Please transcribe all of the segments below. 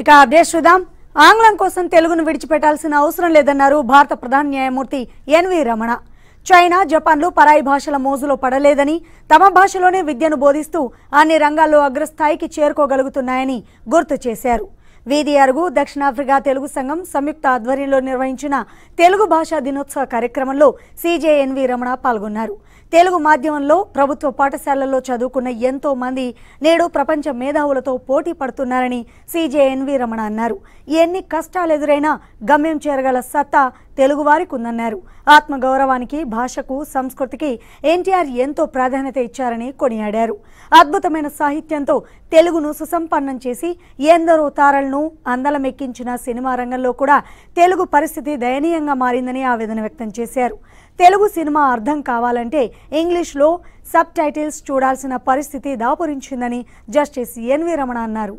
ఇక అప్డేట్ చూద్దాం ఆంగ్లం కోసం తెలుగును విడిచిపెట్టాల్సిన అవసరం లేదన్నారు భారత ప్రధాన న్యాయమూర్తి ఎన్వి రమణ చైనా జపాన్లు పరాయి భాషల మోజులో పడలేదని తమ భాషలోనే విద్యను బోధిస్తూ అన్ని రంగాల్లో అగ్రస్థాయికి చేరుకోగలుగుతున్నాయని గుర్తు చేశారు వీధి అరుగు దక్షిణాఫ్రికా తెలుగు సంఘం సంయుక్త ఆధ్వర్యంలో నిర్వహించిన తెలుగు భాషా దినోత్సవ కార్యక్రమంలో సీజేఎన్వి రమణ పాల్గొన్నారు తెలుగు మాధ్యమంలో ప్రభుత్వ పాఠశాలల్లో చదువుకున్న ఎంతో మంది నేడు ప్రపంచ మేధావులతో పోటీ పడుతున్నారని సీజేఎన్వి రమణ అన్నారు ఎన్ని కష్టాలు ఎదురైనా గమ్యం చేరగల సత్తా తెలుగువారికి ఉందన్నారు ఆత్మగౌరవానికి భాషకు సంస్కృతికి ఎన్టీఆర్ ఎంతో ప్రాధాన్యత ఇచ్చారని కొనియాడారు అద్భుతమైన సాహిత్యంతో తెలుగును సుసంపన్నం చేసి ఎందరో తారలను అందలమెక్కించిన సినిమా రంగంలో కూడా తెలుగు పరిస్థితి దయనీయంగా మారిందని ఆవేదన వ్యక్తం చేశారు తెలుగు సినిమా అర్థం కావాలంటే ఇంగ్లీష్లో సబ్ టైటిల్స్ చూడాల్సిన పరిస్థితి దాపురించిందని జస్టిస్ ఎన్వి రమణ అన్నారు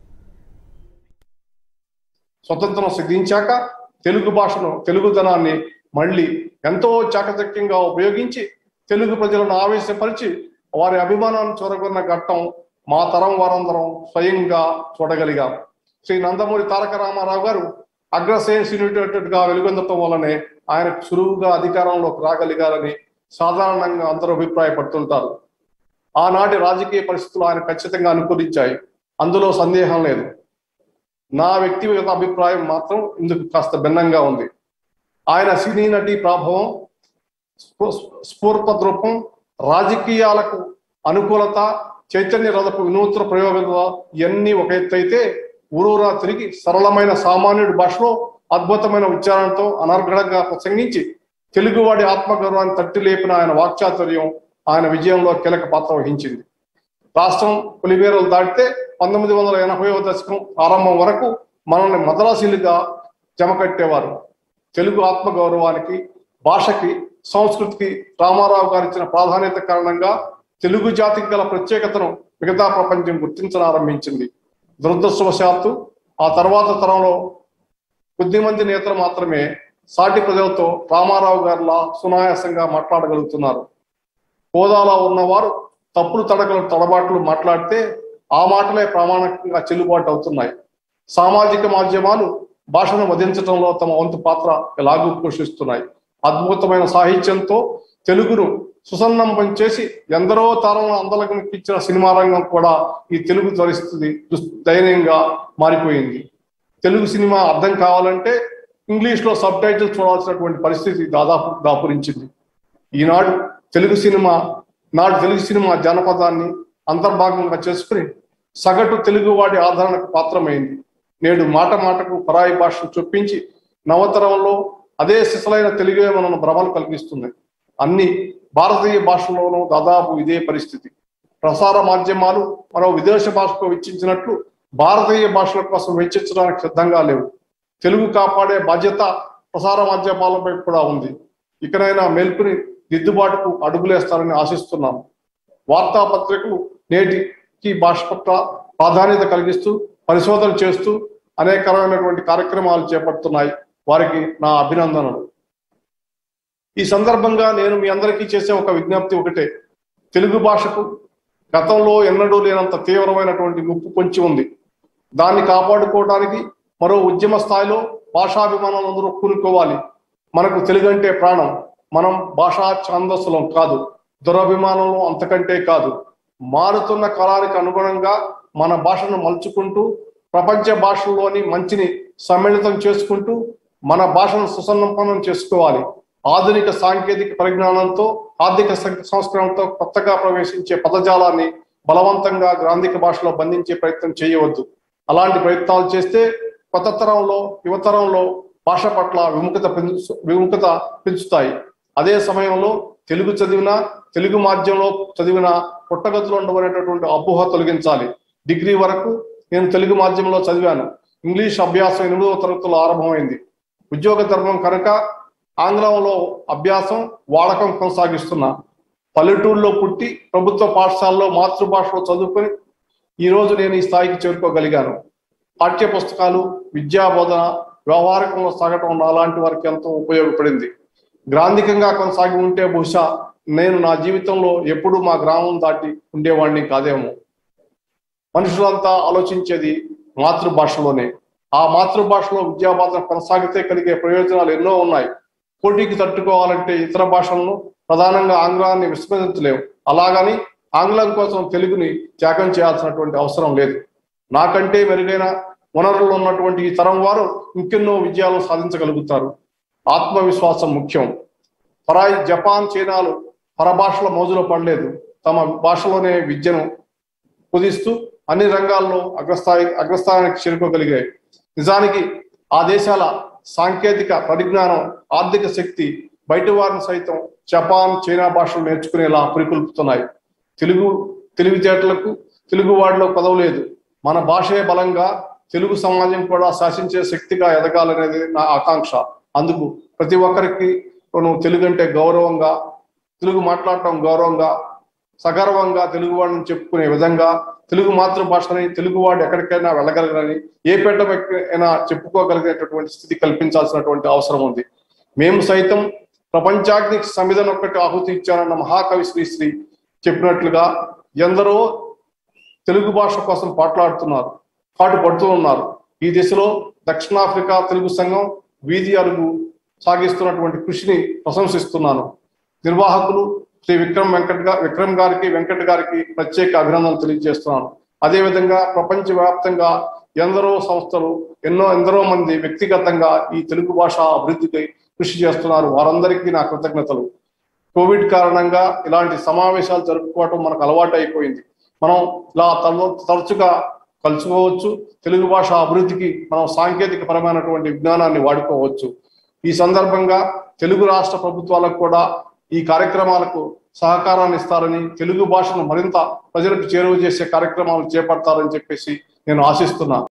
స్వతంత్రం సిద్ధించాక తెలుగు భాషను తెలుగుదనాన్ని మళ్ళీ ఎంతో చాకచక్యంగా ఉపయోగించి తెలుగు ప్రజలను ఆవేశపరిచి వారి అభిమానాన్ని చూరగొన్న ఘట్టం మా తరం వారందరం స్వయంగా చూడగలిగాం శ్రీ నందమూరి తారక రామారావు గారు అగ్రశ్రేణిగా వెలుగొందటం వల్లనే ఆయన సులువుగా అధికారంలోకి రాగలిగారని సాధారణంగా అందరూ అభిప్రాయపడుతుంటారు ఆనాటి రాజకీయ పరిస్థితులు ఆయన ఖచ్చితంగా అనుకూలించాయి అందులో సందేహం లేదు నా వ్యక్తిగత అభిప్రాయం మాత్రం ఇందుకు కాస్త భిన్నంగా ఉంది ఆయన సినీ నటి ప్రభావం స్ఫూ- స్ఫూర్తద్రూపం రాజకీయాలకు అనుకూలత చైతన్య రథపు వినూత్న ప్రయోగంలో ఇవన్నీ ఒక ఎత్తు అయితే ఊరూరా తిరిగి సరళమైన సామాన్యుడి భాషలో అద్భుతమైన ఉచ్చారణతో అనర్గళంగా ప్రసంగించి తెలుగువాడి ఆత్మగౌరవాన్ని తట్టి లేపిన ఆయన వాక్చాతుర్యం ఆయన విజయంలో కీలక పాత్ర వహించింది రాష్ట్రం పులివేరలు దాటితే పంతొమ్మిది వందల ఎనభైవ దశకం ఆరంభం వరకు మనల్ని మద్రాసీలుగా జమకట్టేవారు తెలుగు ఆత్మగౌరవానికి భాషకి సంస్కృతికి రామారావు గారు ఇచ్చిన ప్రాధాన్యత కారణంగా తెలుగు జాతికి గల ప్రత్యేకతను మిగతా ప్రపంచం గుర్తించనారంభించింది దురదృష్టవశాత్తు ఆ తర్వాత తరంలో కొద్దిమంది నేతలు మాత్రమే సాటి ప్రజలతో రామారావు గారిలా సునాయాసంగా మాట్లాడగలుగుతున్నారు హోదాలో ఉన్నవారు తప్పులు తడకలు తడబాట్లు మాట్లాడితే ఆ మాటలే ప్రామాణికంగా చెల్లుబాటు అవుతున్నాయి సామాజిక మాధ్యమాలు భాషను వధించడంలో తమ వంతు పాత్ర ఎలాగూ పోషిస్తున్నాయి అద్భుతమైన సాహిత్యంతో తెలుగును సుసన్నం చేసి ఎందరో తరంలో అందలకు ఇచ్చిన సినిమా రంగం కూడా ఈ తెలుగు పరిస్థితి దుస్- దయనీయంగా మారిపోయింది తెలుగు సినిమా అర్థం కావాలంటే ఇంగ్లీష్ లో సబ్ టైటిల్ చూడాల్సినటువంటి పరిస్థితి దాదాపు దాపురించింది ఈనాడు తెలుగు సినిమా నాడు తెలుగు సినిమా జానపదాన్ని అంతర్భాగంగా చేసుకుని సగటు తెలుగువాడి ఆదరణకు పాత్రమైంది నేడు మాట మాటకు పరాయి భాషను చొప్పించి నవతరంలో అదే సిసలైన తెలుగే మనను భ్రమలు కలిగిస్తుంది అన్ని భారతీయ భాషల్లోనూ దాదాపు ఇదే పరిస్థితి ప్రసార మాధ్యమాలు మరో విదేశ భాషకు వెచ్చించినట్లు భారతీయ భాషల కోసం వెచ్చించడానికి సిద్ధంగా లేవు తెలుగు కాపాడే బాధ్యత ప్రసార మాధ్యమాలపై కూడా ఉంది ఇకనైనా మేల్కొని దిద్దుబాటుకు అడుగులేస్తారని ఆశిస్తున్నాం వార్తాపత్రికలు నేటికి భాష పట్ల ప్రాధాన్యత కలిగిస్తూ పరిశోధన చేస్తూ అనేకమైనటువంటి కార్యక్రమాలు చేపడుతున్నాయి వారికి నా అభినందనలు ఈ సందర్భంగా నేను మీ అందరికీ చేసే ఒక విజ్ఞప్తి ఒకటే తెలుగు భాషకు గతంలో ఎన్నడూ లేనంత తీవ్రమైనటువంటి ముప్పు పొంచి ఉంది దాన్ని కాపాడుకోవడానికి మరో ఉద్యమ స్థాయిలో భాషాభిమానం అందరూ కూనుకోవాలి మనకు తెలుగు అంటే ప్రాణం మనం భాషా ఛాందస్సులం కాదు దురభిమానంలో అంతకంటే కాదు మారుతున్న కాలానికి అనుగుణంగా మన భాషను మలుచుకుంటూ ప్రపంచ భాషల్లోని మంచిని సమ్మిళితం చేసుకుంటూ మన భాషను సుసంపన్నం చేసుకోవాలి ఆధునిక సాంకేతిక పరిజ్ఞానంతో ఆర్థిక సం- సంస్కరణతో కొత్తగా ప్రవేశించే పదజాలాన్ని బలవంతంగా గ్రాంధిక భాషలో బంధించే ప్రయత్నం చేయవద్దు అలాంటి ప్రయత్నాలు చేస్తే కొత్త తరంలో యువతరంలో భాష పట్ల విముఖత పెంచు విముఖత పెంచుతాయి అదే సమయంలో తెలుగు చదివినా తెలుగు మాధ్యమంలో చదివిన పుట్టగతులు ఉండబడేటటువంటి అపోహ తొలగించాలి డిగ్రీ వరకు నేను తెలుగు మాధ్యమంలో చదివాను ఇంగ్లీష్ అభ్యాసం ఎనిమిదవ తరగతిలో ఆరంభమైంది ఉద్యోగ ధర్మం కనుక ఆంగ్లంలో అభ్యాసం వాడకం కొనసాగిస్తున్నా పల్లెటూరులో పుట్టి ప్రభుత్వ పాఠశాలలో మాతృభాషలో చదువుకొని ఈ రోజు నేను ఈ స్థాయికి చేరుకోగలిగాను పాఠ్య పుస్తకాలు విద్యా బోధన వ్యవహారికంలో సాగటం అలాంటి వారికి ఎంతో ఉపయోగపడింది గ్రాంధికంగా కొనసాగి ఉంటే బహుశా నేను నా జీవితంలో ఎప్పుడూ మా గ్రామం దాటి ఉండేవాడిని కాదేమో మనుషులంతా ఆలోచించేది మాతృభాషలోనే ఆ మాతృభాషలో విద్యాభాష కొనసాగితే కలిగే ప్రయోజనాలు ఎన్నో ఉన్నాయి పోటీకి తట్టుకోవాలంటే ఇతర భాషలను ప్రధానంగా ఆంగ్లాన్ని విస్మరించలేము అలాగని ఆంగ్లం కోసం తెలుగుని త్యాగం చేయాల్సినటువంటి అవసరం లేదు నాకంటే మెరుగైన వనరులు ఉన్నటువంటి ఈ తరం వారు ఇంకెన్నో విజయాలు సాధించగలుగుతారు ఆత్మవిశ్వాసం ముఖ్యం పరాయి జపాన్ చైనాలు పరభాషల మోజులో పడలేదు తమ భాషలోనే విద్యను కుదిస్తూ అన్ని రంగాల్లో అగ్రస్థాయి అగ్రస్థానానికి చేరుకోగలిగాయి నిజానికి ఆ దేశాల సాంకేతిక పరిజ్ఞానం ఆర్థిక శక్తి బయట వారిని సైతం జపాన్ చైనా భాషలు నేర్చుకునేలా పురికొల్పుతున్నాయి తెలుగు తెలివితేటలకు తెలుగు వాడిలో పదవలేదు మన భాషే బలంగా తెలుగు సమాజం కూడా శాసించే శక్తిగా ఎదగాలనేది నా ఆకాంక్ష అందుకు ప్రతి ఒక్కరికి నువ్వు తెలుగు అంటే గౌరవంగా తెలుగు మాట్లాడటం గౌరవంగా సగర్వంగా తెలుగు వాడిని చెప్పుకునే విధంగా తెలుగు మాతృభాషని తెలుగు వాడు ఎక్కడికైనా వెళ్ళగలగని ఏ పెట్ట అయినా చెప్పుకోగలిగేటటువంటి స్థితి కల్పించాల్సినటువంటి అవసరం ఉంది మేము సైతం ప్రపంచాగ్నికి సమిధన ఒక్కటి ఆహుతి ఇచ్చానన్న మహాకవి శ్రీశ్రీ చెప్పినట్లుగా ఎందరో తెలుగు భాష కోసం పాటలాడుతున్నారు పాటు పడుతూ ఉన్నారు ఈ దిశలో దక్షిణాఫ్రికా తెలుగు సంఘం వీధి అరుగు సాగిస్తున్నటువంటి కృషిని ప్రశంసిస్తున్నాను నిర్వాహకులు శ్రీ విక్రమ్ వెంకట్ గా విక్రమ్ గారికి వెంకట్ గారికి ప్రత్యేక అభినందనలు తెలియజేస్తున్నాను అదేవిధంగా ప్రపంచ వ్యాప్తంగా ఎందరో సంస్థలు ఎన్నో ఎందరో మంది వ్యక్తిగతంగా ఈ తెలుగు భాష అభివృద్ధికి కృషి చేస్తున్నారు వారందరికీ నా కృతజ్ఞతలు కోవిడ్ కారణంగా ఇలాంటి సమావేశాలు జరుపుకోవటం మనకు అలవాటు అయిపోయింది మనం ఇలా తర- తరచుగా కలుసుకోవచ్చు తెలుగు భాష అభివృద్ధికి మనం సాంకేతిక పరమైనటువంటి విజ్ఞానాన్ని వాడుకోవచ్చు ఈ సందర్భంగా తెలుగు రాష్ట్ర ప్రభుత్వాలకు కూడా ఈ కార్యక్రమాలకు సహకారాన్ని ఇస్తారని తెలుగు భాషను మరింత ప్రజలకు చేరువ చేసే కార్యక్రమాలు చేపడతారని చెప్పేసి నేను ఆశిస్తున్నా